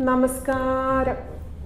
നമസ്കാരം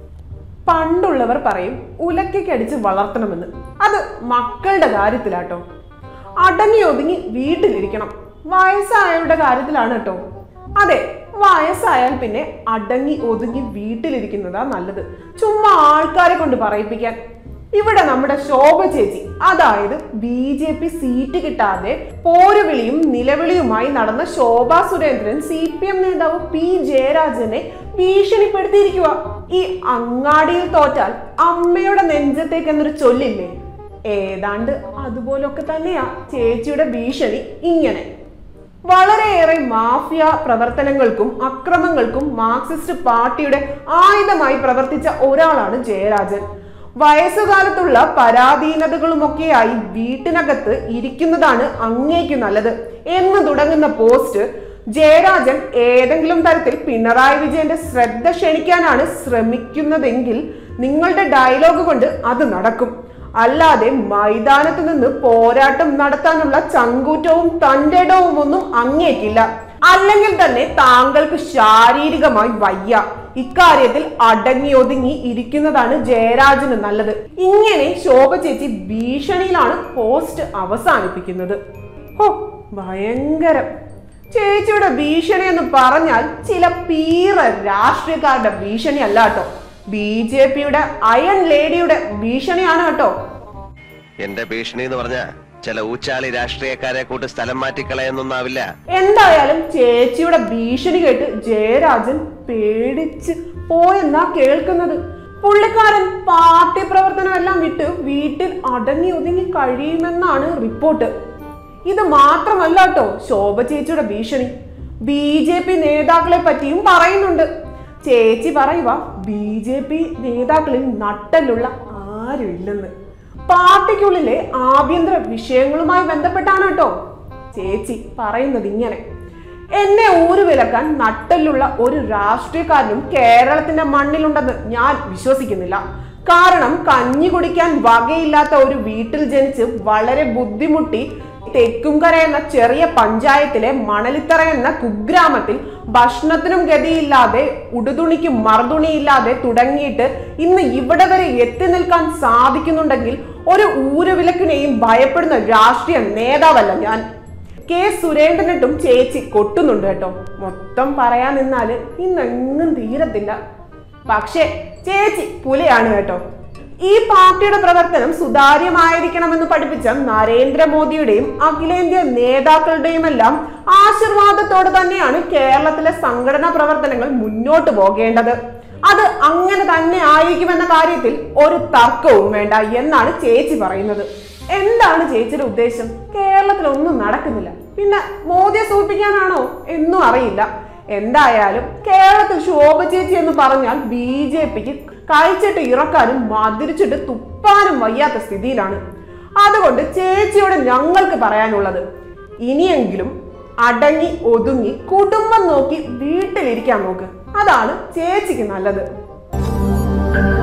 പണ്ടുള്ളവർ പറയും ഉലക്കടിച്ച് വളർത്തണമെന്ന് അത് മക്കളുടെ കാര്യത്തിലാട്ടോ അടങ്ങി ഒതുങ്ങി വീട്ടിലിരിക്കണം വയസ്സായവരുടെ കാര്യത്തിലാണ് കേട്ടോ അതെ വയസ്സായാൽ പിന്നെ അടങ്ങി ഒതുങ്ങി വീട്ടിലിരിക്കുന്നതാ നല്ലത് ചുമ്മാ ആൾക്കാരെ കൊണ്ട് പറയിപ്പിക്കാൻ ഇവിടെ നമ്മുടെ ശോഭ ചേച്ചി അതായത് ബി ജെ പി സീറ്റ് കിട്ടാതെ പോരുവിളിയും നിലവിളിയുമായി നടന്ന Shobha Surendran C P M നേതാവ് പി ജയരാജനെ ഭീഷണിപ്പെടുത്തിയിരിക്കുക ഈ അങ്ങാടിയിൽ തോറ്റാൽ അമ്മയുടെ നെഞ്ചത്തേക്ക് എന്നൊരു ചൊല്ലില്ലേ ഏതാണ്ട് അതുപോലൊക്കെ തന്നെയാ ചേച്ചിയുടെ ഭീഷണി ഇങ്ങനെ വളരെയേറെ മാഫിയ പ്രവർത്തനങ്ങൾക്കും അക്രമങ്ങൾക്കും മാർക്സിസ്റ്റ് പാർട്ടിയുടെ ആയുധമായി പ്രവർത്തിച്ച ഒരാളാണ് ജയരാജൻ വയസ്സുകാലത്തുള്ള പരാധീനതകളുമൊക്കെയായി വീട്ടിനകത്ത് ഇരിക്കുന്നതാണ് അങ്ങേക്ക് നല്ലത് എന്ന് തുടങ്ങുന്ന പോസ്റ്റ് ജയരാജൻ ഏതെങ്കിലും തരത്തിൽ പിണറായി വിജയന്റെ ശ്രദ്ധ ക്ഷണിക്കാനാണ് ശ്രമിക്കുന്നതെങ്കിൽ നിങ്ങളുടെ ഡയലോഗ് കൊണ്ട് അത് നടക്കും അല്ലാതെ മൈതാനത്ത് നിന്ന് പോരാട്ടം നടത്താനുള്ള ചങ്കൂറ്റവും തന്റെടവും ഒന്നും അങ്ങേക്കില്ല അല്ലെങ്കിൽ തന്നെ താങ്കൾക്ക് ശാരീരികമായി വയ്യ ഇക്കാര്യത്തിൽ അടങ്ങി ഒതുങ്ങി ഇരിക്കുന്നതാണ് ജയരാജന് നല്ലത് ഇങ്ങനെ ശോഭ ചേച്ചി ഭീഷണിയിലാണ് പോസ്റ്റ് അവസാനിപ്പിക്കുന്നത് ഹോ ഭയങ്കരം ചേച്ചിയുടെ ഭീഷണി എന്ന് പറഞ്ഞാൽ ചില പീറ രാഷ്ട്രീയക്കാരുടെ ഭീഷണി അല്ല കേട്ടോ ബി ജെ പിയുടെ അയൺ ലേഡിയുടെ ഭീഷണിയാണ് കേട്ടോ എന്റെ ഭീഷണി എന്ന് പറഞ്ഞ ചില ഊച്ചാളി രാഷ്ട്രീയക്കാരെ കൂട്ട് സ്ഥലം മാറ്റിക്കളയെന്നൊന്നാവില്ല എന്തായാലും ചേച്ചിയുടെ ഭീഷണി കേട്ട് ജയരാജൻ പേടിച്ച് പോയെന്നാ കേൾക്കുന്നത് പുള്ളിക്കാരൻ പാർട്ടി പ്രവർത്തനം എല്ലാം വിട്ട് വീട്ടിൽ അടങ്ങി ഒതുങ്ങി കഴിയുമെന്നാണ് റിപ്പോർട്ട് ഇത് മാത്രമല്ല കേട്ടോ ശോഭ ചേച്ചിയുടെ ഭീഷണി ബി ജെ പി നേതാക്കളെ പറ്റിയും പറയുന്നുണ്ട് ചേച്ചി പറയുക ബി ജെ പി നേതാക്കളിൽ നട്ടലുള്ള ആരുമില്ലെന്ന് പാർട്ടിക്കുള്ളിലെ ആഭ്യന്തര വിഷയങ്ങളുമായി ബന്ധപ്പെട്ടാണ് കേട്ടോ ചേച്ചി പറയുന്നത് ഇങ്ങനെ എന്നെ ഊരുവിലക്കാൻ നട്ടലുള്ള ഒരു രാഷ്ട്രീയക്കാരനും കേരളത്തിന്റെ മണ്ണിലുണ്ടെന്ന് ഞാൻ വിശ്വസിക്കുന്നില്ല കാരണം കഞ്ഞി കുടിക്കാൻ വകയില്ലാത്ത ഒരു വീട്ടിൽ ജനിച്ച് വളരെ ബുദ്ധിമുട്ടി തെക്കുംകര എന്ന ചെറിയ പഞ്ചായത്തിലെ മണലിത്തറ എന്ന കുഗ്രാമത്തിൽ ഭക്ഷണത്തിനും ഗതിയില്ലാതെ ഉടുതുണിക്ക് മറുതുണിയില്ലാതെ തുടങ്ങിയിട്ട് ഇന്ന് ഇവിടെ വരെ എത്തി നിൽക്കാൻ സാധിക്കുന്നുണ്ടെങ്കിൽ ഒരു ഊരുവിലക്കിനെയും ഭയപ്പെടുന്ന രാഷ്ട്രീയ നേതാവല്ല ഞാൻ കെ സുരേന്ദ്രനിട്ടും ചേച്ചി കൊട്ടുന്നുണ്ട് കേട്ടോ മൊത്തം പറയാൻ നിന്നാല് ഇന്നെങ്ങും തീരത്തില്ല പക്ഷേ ചേച്ചി പുലിയാണ് കേട്ടോ ഈ പാർട്ടിയുടെ പ്രവർത്തനം സുതാര്യമായിരിക്കണമെന്ന് പഠിപ്പിച്ച നരേന്ദ്രമോദിയുടെയും അഖിലേന്ത്യാ നേതാക്കളുടെയും എല്ലാം ആശീർവാദത്തോടെ തന്നെയാണ് കേരളത്തിലെ സംഘടനാ പ്രവർത്തനങ്ങൾ മുന്നോട്ട് പോകേണ്ടത് അത് അങ്ങനെ തന്നെ ആയിരിക്കുമെന്ന കാര്യത്തിൽ ഒരു തർക്കവും വേണ്ട എന്നാണ് ചേച്ചി പറയുന്നത് എന്താണ് ചേച്ചിയുടെ ഉദ്ദേശം കേരളത്തിൽ ഒന്നും നടക്കുന്നില്ല പിന്നെ മോദിയെ സൂചിപ്പിക്കാനാണോ എന്നും അറിയില്ല എന്തായാലും കേരളത്തിൽ ശോഭ ചേച്ചി എന്ന് പറഞ്ഞാൽ ബി ജെ പിക്ക് കഴിച്ചിട്ട് ഇറക്കാനും മതിരിച്ചിട്ട് തുപ്പാനും വയ്യാത്ത സ്ഥിതിയിലാണ് അതുകൊണ്ട് ചേച്ചിയോട് ഞങ്ങൾക്ക് പറയാനുള്ളത് ഇനിയെങ്കിലും അടങ്ങി ഒതുങ്ങി കുടുംബം നോക്കി വീട്ടിലിരിക്കാൻ നോക്ക് അതാണ് ചേച്ചിക്ക് നല്ലത്